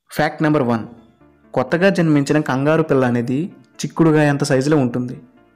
Fact number one కొత్తగా జన్మించిన కంగారు పిల్ల అనేది చిక్కుడుగా ఎంత సైజులో ఉంటుంది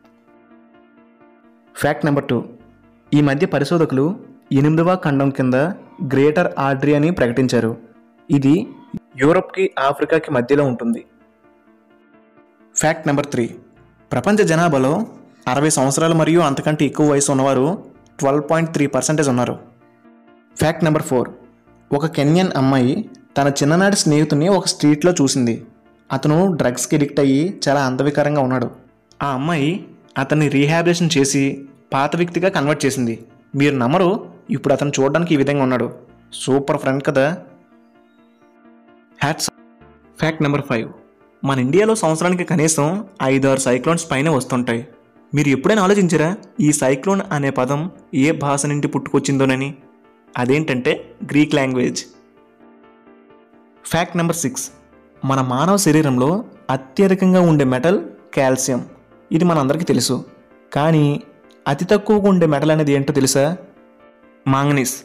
ఫ్యాక్ట్ నెంబర్ టూ ఈ మధ్య పరిశోధకులు ఎనిమిదవ ఖండం కింద గ్రేటర్ ఆర్డ్రీ అని ప్రకటించారు ఇది యూరప్కి ఆఫ్రికాకి మధ్యలో ఉంటుంది ఫ్యాక్ట్ నెంబర్ త్రీ ప్రపంచ జనాభాలో అరవై సంవత్సరాలు మరియు అంతకంటే ఎక్కువ వయసు ఉన్నవారు ట్వెల్వ్ పాయింట్ త్రీ పర్సెంటేజ్ ఉన్నారు ఫ్యాక్ట్ నెంబర్ ఫోర్ ఒక కెన్యన్ అమ్మాయి తన చిన్ననాటి స్నేహితుని ఒక స్ట్రీట్లో చూసింది అతను డ్రగ్స్కి ఎడిక్ట్ అయ్యి చాలా అందవికారంగా ఉన్నాడు ఆ అమ్మాయి అతన్ని రీహాబిలేషన్ చేసి పాత వ్యక్తిగా కన్వర్ట్ చేసింది మీరు నమ్మరు ఇప్పుడు అతను చూడడానికి ఈ విధంగా ఉన్నాడు సూపర్ ఫ్రెండ్ కదా హ్యాట్స్ ఫ్యాక్ట్ నెంబర్ ఫైవ్ మన ఇండియాలో సంవత్సరానికి కనీసం ఐదు ఆరు సైక్లోన్స్ పైన వస్తుంటాయి మీరు ఎప్పుడైనా ఆలోచించారా ఈ సైక్లోన్ అనే పదం ఏ భాష నుండి పుట్టుకొచ్చిందోనని అదేంటంటే Greek language fact number six మన మానవ శరీరంలో అత్యధికంగా ఉండే మెటల్ కాల్షియం ఇది మనందరికీ తెలుసు కానీ అతి తక్కువగా ఉండే మెటల్ అనేది ఏంటో తెలుసా మాంగనీస్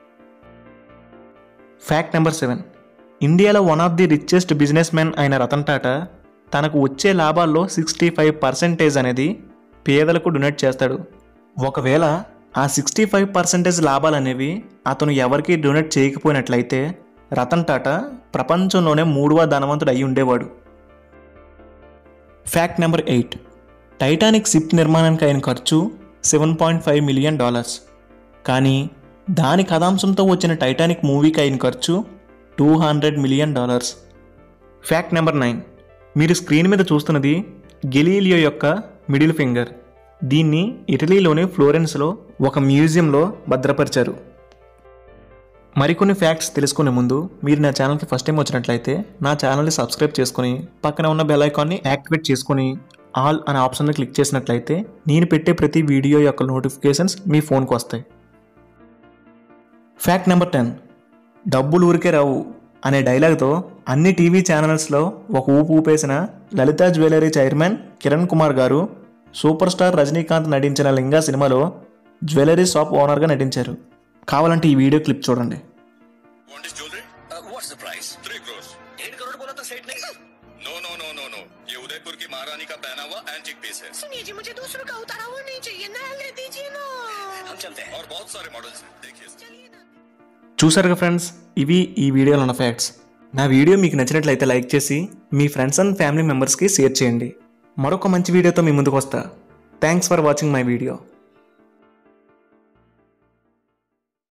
ఫ్యాక్ట్ నెంబర్ సెవెన్ ఇండియాలో one of the richest business men అయిన రతన్ టాటా తనకు వచ్చే లాభాల్లో సిక్స్టీ ఫైవ్ పర్సెంటేజ్ అనేది పేదలకు డొనేట్ చేస్తాడు ఒకవేళ ఆ సిక్స్టీ ఫైవ్ పర్సెంటేజ్ లాభాలు అనేవి అతను ఎవరికీ డొనేట్ చేయకపోయినట్లయితే రతన్ టాటా ప్రపంచంలోనే మూడవ ధనవంతుడు అయి ఉండేవాడు fact number eight Titanic ship నిర్మాణానికి అయిన ఖర్చు seven point five million dollars కానీ దాని కథాంశంతో వచ్చిన టైటానిక్ మూవీకి అయిన ఖర్చు two hundred million dollars fact number nine మీరు స్క్రీన్ మీద చూస్తున్నది గెలీలియో యొక్క మిడిల్ ఫింగర్ దీన్ని ఇటలీలోని ఫ్లోరెన్స్లో ఒక మ్యూజియంలో భద్రపరిచారు మరికొన్ని ఫ్యాక్ట్స్ తెలుసుకునే ముందు మీరు నా ఛానల్కి ఫస్ట్ టైం వచ్చినట్లయితే నా ఛానల్ని సబ్స్క్రైబ్ చేసుకుని పక్కన ఉన్న బెల్ ఐకాన్ని యాక్టివేట్ చేసుకుని ఆల్ అనే ఆప్షన్ని క్లిక్ చేసినట్లయితే నేను పెట్టే ప్రతి వీడియో యొక్క నోటిఫికేషన్స్ మీ ఫోన్కి వస్తాయి ఫ్యాక్ట్ నెంబర్ టెన్ డబ్బులు ఊరికే రావు అనే డైలాగ్తో అన్ని టీవీ ఛానల్స్లో ఒక ఊపు ఊపేసిన Lalitha jewellery chairman Kiran Kumar garu super star Rajinikanth నటించిన లింగా సినిమాలో జ్యువెలరీ షాప్ ఓనర్గా నటించారు కావాలంటే ఈ వీడియో క్లిప్ చూడండి Want this jewelry? Uh, what's the price? Three crores. डेढ़ करोड़ बोला था सेठ ने No, no, no, no, no. ये उदयपुर की महारानी का पहना हुआ एंटिक पीस है सुनिए जी मुझे दूसरों का उतारा हुआ नहीं चाहिए नया ले दीजिए ना हम चलते हैं और बहुत सारे मॉडल्स हैं देखिए चलिए ना చూసారుగా ఫ్రెండ్స్ ఇవి ఈ వీడియోలో ఉన్న ఫ్యాక్ట్స్ నా వీడియో మీకు నచ్చినట్లయితే లైక్ చేసి మీ ఫ్రెండ్స్ అండ్ ఫ్యామిలీ మెంబర్స్కి షేర్ చేయండి మరొక మంచి వీడియోతో మీ ముందుకు వస్తా thanks for watching my video